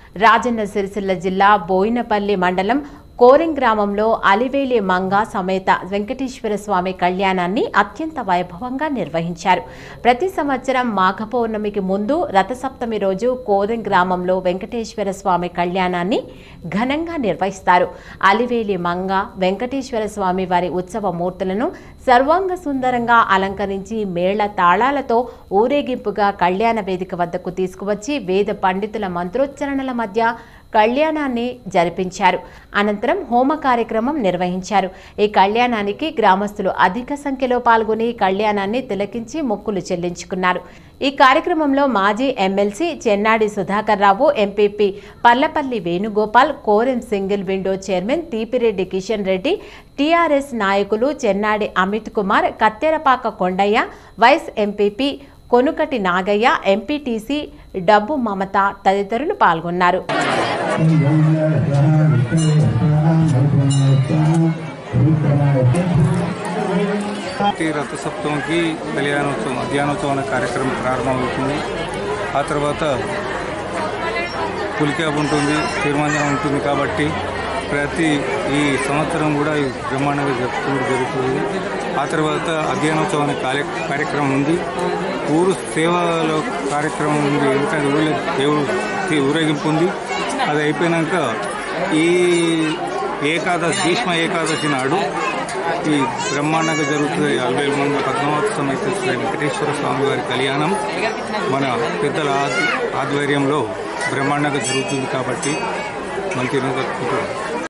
రాజన్న సిరిసిల్ల జిల్లా బోయినపల్లి మండలం కోరింగ్ గ్రామంలో అలివేలి మంగ సమేత వెంకటేశ్వర స్వామి కళ్యాణాన్ని అత్యంత వైభవంగా నిర్వహించారు ప్రతి సంవత్సరం మాఘ పౌర్ణమికి ముందు రథసప్తమి రోజు కోరింగ్ గ్రామంలో వెంకటేశ్వర స్వామి కళ్యాణాన్ని ఘనంగా నిర్వహిస్తారు అలివేలి మంగ వెంకటేశ్వర స్వామి వారి ఉత్సవ మూర్తులను సర్వాంగ సుందరంగా అలంకరించి మేళ తాళాలతో ఊరేగింపుగా కళ్యాణ వేదిక వద్దకు తీసుకువచ్చి వేద పండితుల మంత్రోచ్చరణల మధ్య కళ్యాణాన్ని జరిపించారు అనంతరం హోమ కార్యక్రమం నిర్వహించారు ఈ కళ్యాణానికి గ్రామస్తులు అధిక సంఖ్యలో పాల్గొని కళ్యాణాన్ని తిలకించి మొక్కులు చెల్లించుకున్నారు ఈ కార్యక్రమంలో మాజీ MLC Chennadi Sudhakar Rao MPP Pallapalli Venugopal Korem single window chairman Thipireddy Kishan Reddy TRS నాయకులు Chennadi Amit Kumar Katterapaka Kondaiah vice MPP Konukati Nagaiah MPTC Dabbu Mamatha తదితరులు పాల్గొన్నారు ప్రతి రథసప్తమికి కళ్యాణోత్సవం మధ్యాహ్నోత్సవం అనే కార్యక్రమం ప్రారంభమవుతుంది ఆ తర్వాత పులికాబ్ ఉంటుంది తిరుమంజనం ఉంటుంది కాబట్టి ప్రతి ఈ సంవత్సరం కూడా ఈ బ్రహ్మాండంగా జరుపుకోవడం జరుగుతుంది ఆ తర్వాత అధ్యయనోత్సవం అనే కార్య కార్యక్రమం ఉంది ఊరు సేవలో కార్యక్రమం ఉంది ఎందుకంటే ఊళ్ళో దేవుడు తీ- ఊరేగింపు ఉంది అది అయిపోయినాక ఈ ఏకాదశి భీష్మ ఏకాదశి నాడు ఈ బ్రహ్మాండంగా జరుగుతుంది అరవై మంది పద్మావతి సమేత శ్రీ వెంకటేశ్వర స్వామి వారి కళ్యాణం మన పెద్దల ఆధ్- ఆధ్వర్యంలో బ్రహ్మాండంగా జరుగుతుంది కాబట్టి మంచిగా జరుపుకుంటున్నాం